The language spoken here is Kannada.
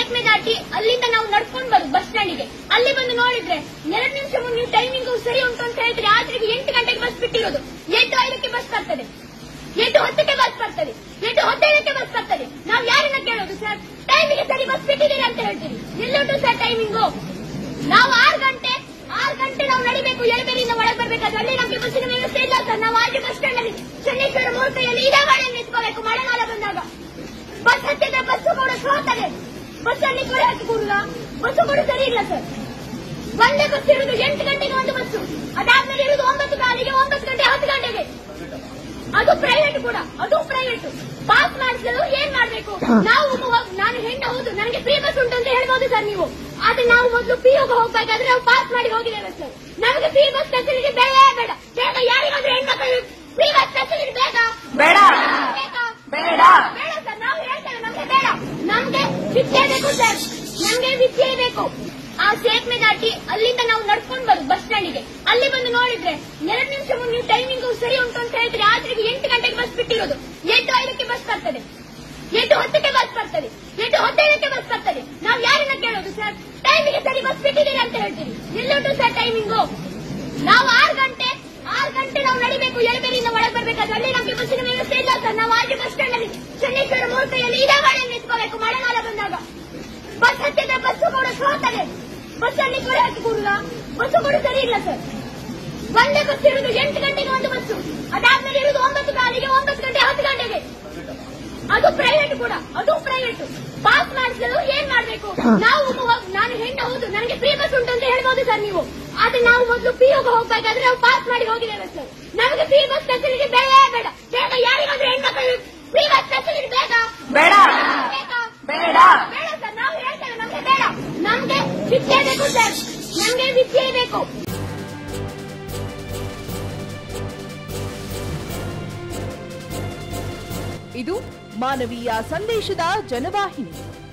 ಸೇತುವೆ ದಾಟಿ ಅಲ್ಲಿಂದ ನಾವು ನಡ್ಕೊಂಡು ಬರೋದು ಬಸ್ ಸ್ಟ್ಯಾಂಡಿಗೆ ಅಲ್ಲಿ ಬಂದು ನೋಡಿದ್ರೆ ಎರಡು ನಿಮಿಷ ಮುಂದೆ ನೀವು ಟೈಮಿಂಗ್ ಸರಿ ಉಂಟು ಅಂತ ಹೇಳಿದ್ರೆ ರಾತ್ರಿಗೆ ಎಂಟು ಗಂಟೆಗೆ ಬಸ್ ಬಿಟ್ಟಿರೋದು ಎಂಟು ಐದಕ್ಕೆ ಬಸ್ ಬರ್ತದೆ ಎಂಟು ಹತ್ತಕ್ಕೆ ಬಸ್ ಬರ್ತದೆ ಎಂಟು ಹದಿನೈದಕ್ಕೆ ಬಸ್ ಬರ್ತದೆ ನಾವು ಯಾರನ್ನ ಕೇಳೋದು ಸರ್ ಟೈಮಿಗೆ ಸರಿ ಬಸ್ ಬಿಟ್ಟಿದ್ದೀರಿ ಅಂತ ಹೇಳ್ತೀರಿ ಎಲ್ಲುಂಟು ಸರ್ ಟೈಮಿಂಗು ನಾವು ಆರು ಗಂಟೆ ಆರು ಗಂಟೆ ನಾವು ನಡಿಬೇಕು ಎಳಬೇರಿಯಿಂದ ಒಳಗೆ ಬರ್ಬೇಕಾದ್ರೆ ಅಲ್ಲಿ ನಮಗೆ ಬಸ್ಸಿನ ವ್ಯವಸ್ಥೆ ಇಲ್ಲ ಸರ್ ನಾವು ಆರ್ಜಿ ಬಸ್ ಸ್ಟ್ಯಾಂಡ್ ಅಲ್ಲಿ ಚನ್ನೇಶ್ವರ ಮೂರ್ತಿಯಲ್ಲಿ ಇದೇ ಗಾಡಿಯನ್ನು ನಿಂತ್ಕೋಬೇಕು ಮಳೆಗಾಲ ಬಂದಾಗ ಬಸ್ ಹತ್ತಿದ್ರೆ ಬಸ್ಸು ಕೂಡ ಸೋತದೆ ಬಸ್ ಅಲ್ಲಿ ಕೊಡೆ ಹಾಕಿ ಕೂಡುವ ಬಸ್ಸು ಕೂಡ ಸರಿ ಇಲ್ಲ ಸರ್ ಒಂದೇ ಬಸ್ ಇರುವುದು ಎಂಟು ಗಂಟೆಗೆ ಒಂದು ಬಸ್ಸು ಅದಾದ್ಮೇಲೆ ಇರುವುದು ಒಂಬತ್ತು ಕಾಲಿಗೆ ಒಂಬತ್ತು ಗಂಟೆ ಹತ್ತು ಗಂಟೆಗೆ ಅದು ಪ್ರೈವೇಟ್ ಕೂಡ ಅದು ಪ್ರೈವೇಟ್ ಪಾಸ್ ಮಾಡಿಸಲು ಏನ್ ಮಾಡ್ಬೇಕು ನಾವು ಒಬ್ಬ- ನಾನು ಹೆಣ್ಣು ಹೌದು ನನಗೆ ಫ್ರೀ ಬಸ್ ಉಂಟು ಅಂತ ಹೇಳ್ಬೋದು ಸರ್ ನೀವು ಆದ್ರೆ ನಾವು ಮೊದಲು ಪಿ ಗೆ ಹೋಗ್ಬೇಕಾದ್ರೆ ನಾವು ಪಾಸ್ ಮಾಡಿ ಹೋಗಿದ್ದೇವೆ ಸರ್ ನಮಗೆ ಫ್ರೀ ಬಸ್ ಫೆಸಿಲಿಟಿ ಬೇಡವೇ ಬೇಡ ಬೇಗ ಯಾರಿಗಾದ್ರೂ ಹೆಣ್ಮಕ್ಳು ಫ್ರೀ ಬಸ್ ಫೆಸಿಲಿಟಿ ಬೇಕಾ ಬೇಡ. ಬೇಕಾ ಬೇಡ. ಬೇಡ ಸರ್ ನಾವು ಹೇಳ್ತೇವೆ ನಮ್ಗೆ ಬೇಡ ನಮ್ಗೆ ವಿದ್ಯೆ ಬೇಕು ಸರ್ ನಮ್ಗೆ ವಿದ್ಯೆ ಬೇಕು ಆ ಸೇತುವೆ ದಾಟಿ ಅಲ್ಲಿಂದ ನಾವು ನಡ್ಕೊಂಡು ಬರೋದು ಬಸ್ ಸ್ಟ್ಯಾಂಡಿಗೆ ಅಲ್ಲಿ ಬಂದು ನೋಡಿದ್ರೆ ಎರಡು ನಿಮಿಷ ಮುಂದೆ ನೀವು ಟೈಮಿಂಗ್ ಸರಿ ಉಂಟು ಅಂತ ಹೇಳಿದ್ರೆ ರಾತ್ರಿಗೆ ಎಂಟು ಗಂಟೆಗೆ ಬಸ್ ಬಿಟ್ಟಿರೋದು ಎಂಟು ಐದಕ್ಕೆ ಬಸ್ ಬರ್ತದೆ ಎಂಟು ಹತ್ತಕ್ಕೆ ಬಸ್ ಬರ್ತದೆ ಎಂಟು ಹದಿನೈದಕ್ಕೆ ಬಸ್ ಬರ್ತದೆ ನಾವು ಯಾರನ್ನ ಕೇಳೋದು ಸರ್ ಟೈಮಿಗೆ ಸರಿ ಬಸ್ ಬಿಟ್ಟಿದ್ದೀರಿ ಅಂತ ಹೇಳ್ತೀರಿ ಎಲ್ಲುಂಟು ಸರ್ ಟೈಮಿಂಗು ನಾವು ಆರು ಗಂಟೆ ಆರು ಗಂಟೆ ನಾವು ನಡಿಬೇಕು ಎಳಬೇರಿಯಿಂದ ಒಳಗೆ ಬರ್ಬೇಕಾದ್ರೆ ಅಲ್ಲಿ ನಮಗೆ ಬಸ್ಸಿನ ವ್ಯವಸ್ಥೆ ಇಲ್ಲ ಸರ್ ನಾವು ಆರ್ಜಿ ಬಸ್ ಸ್ಟ್ಯಾಂಡ್ ಅಲ್ಲಿ ಚನ್ನೇಶ್ವರ ಮೂರ್ತಿಯಲ್ಲಿ ಇದೇ ಗಾಡಿಯನ್ನು ನಿಂತ್ಕೋಬೇಕು ಮಳೆಗಾಲ ಬಂದಾಗ ಬಸ್ ಹತ್ತಿದ್ರೆ ಬಸ್ಸು ಕೂಡ ಸೋತದೆ ಬಸ್ ಅಲ್ಲಿ ಕೊಡೆ ಹಾಕಿ ಕೂಡುವ ಬಸ್ಸು ಕೂಡ ಸರಿ ಇಲ್ಲ ಸರ್ ಒಂದೇ ಬಸ್ ಇರುವುದು ಎಂಟು ಗಂಟೆಗೆ ಒಂದು ಬಸ್ಸು ಅದಾದ್ಮೇಲೆ ಇರುವುದು ಒಂಬತ್ತು ಕಾಲಿಗೆ ಒಂಬತ್ತು ಗಂಟೆ ಹತ್ತು ಗಂಟೆಗೆ ಅದು ಪ್ರೈವೇಟ್ ಕೂಡ ಅದು ಪ್ರೈವೇಟ್ ಪಾಸ್ ಮಾಡಿಸಲು ಏನ್ ಮಾಡ್ಬೇಕು ನಾವು ಒಬ್ಬ- ನಾನು ಹೆಣ್ಣು ಹೌದು ನನಗೆ ಫ್ರೀ ಬಸ್ ಉಂಟು ಅಂತ ಹೇಳ್ಬೋದು ಸರ್ ನೀವು ಆದ್ರೆ ನಾವು ಮೊದಲು ಪಿ ಗೆ ಹೋಗ್ಬೇಕಾದ್ರೆ ನಾವು ಪಾಸ್ ಮಾಡಿ ಹೋಗಿದ್ದೇವೆ ಸರ್ ನಮಗೆ ಫ್ರೀ ಬಸ್ ಫೆಸಿಲಿಟಿ ಬೇಡವೇ ಬೇಡ ಬೇಗ ಯಾರಿಗಾದ್ರೂ ಹೆಣ್ಮಕ್ಳು ಫ್ರೀ ಬಸ್ ಫೆಸಿಲಿಟಿ ಬೇಕಾ ಬೇಡ. ಬೇಕಾ ಬೇಡ. ಬೇಡ ಸರ್ ನಾವು ಹೇಳ್ತೇವೆ ನಮ್ಗೆ ಬೇಡ ನಮ್ಗೆ ವಿದ್ಯೆ ಬೇಕು ಸರ್ ನಮ್ಗೆ ವಿದ್ಯೆ ಬೇಕು ಇದು ಮಾನವೀಯ ಸಂದೇಶದ ಜನವಾಹಿನಿ